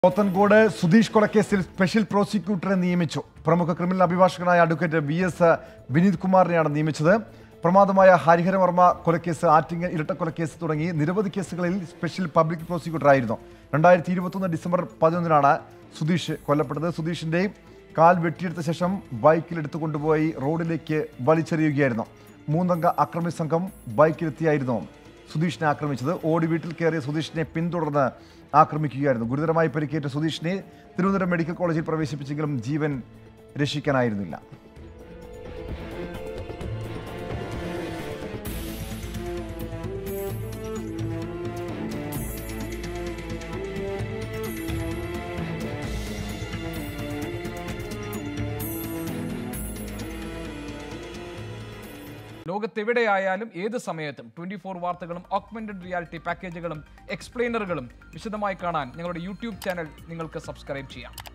പോത്തൻകോട് സുധീഷ് കൊലക്കേസിൽ സ്പെഷ്യൽ പ്രോസിക്യൂട്ടറെ നിയമിച്ചു പ്രമുഖ ക്രിമിനൽ അഭിഭാഷകനായ അഡ്വക്കേറ്റ് വി എസ് വിനീത് കുമാറിനെയാണ് നിയമിച്ചത് പ്രമാദമായ ഹരിഹരവർമ്മ കൊലക്കേസ് ആറ്റിങ്ങൽ ഇരട്ടക്കൊലക്കേസ് തുടങ്ങി നിരവധി കേസുകളിൽ സ്പെഷ്യൽ പബ്ലിക് പ്രോസിക്യൂട്ടറായിരുന്നു രണ്ടായിരത്തി ഇരുപത്തൊന്ന് ഡിസംബർ പതിനൊന്നിനാണ് സുധീഷ് കൊല്ലപ്പെട്ടത് സുധീഷിന്റെ കാൽ വെട്ടിയെടുത്ത ശേഷം ബൈക്കിൽ എടുത്തുകൊണ്ടുപോയി റോഡിലേക്ക് വലിച്ചെറിയുകയായിരുന്നു മൂന്നംഗ അക്രമി സംഘം ബൈക്കിലെത്തിയായിരുന്നു സുധീഷിനെ ആക്രമിച്ചത് ഓടി വീട്ടിൽ കയറിയ സുധീഷിനെ പിന്തുടർന്ന് ആക്രമിക്കുകയായിരുന്നു ഗുരുതരമായി പരിക്കേറ്റ സുധീഷിനെ തിരുവനന്തപുരം മെഡിക്കൽ കോളേജിൽ പ്രവേശിപ്പിച്ചെങ്കിലും ജീവൻ രക്ഷിക്കാനായിരുന്നില്ല ലോകത്തെവിടെയായാലും ഏത് സമയത്തും ട്വന്റി ഫോർ വാർത്തകളും ഓഗ്മെന്റഡ് റിയാലിറ്റി പാക്കേജുകളും എക്സ്പ്ലെയിനറുകളും വിശദമായി കാണാൻ ഞങ്ങളുടെ യൂട്യൂബ് ചാനൽ നിങ്ങൾക്ക് സബ്സ്ക്രൈബ് ചെയ്യാം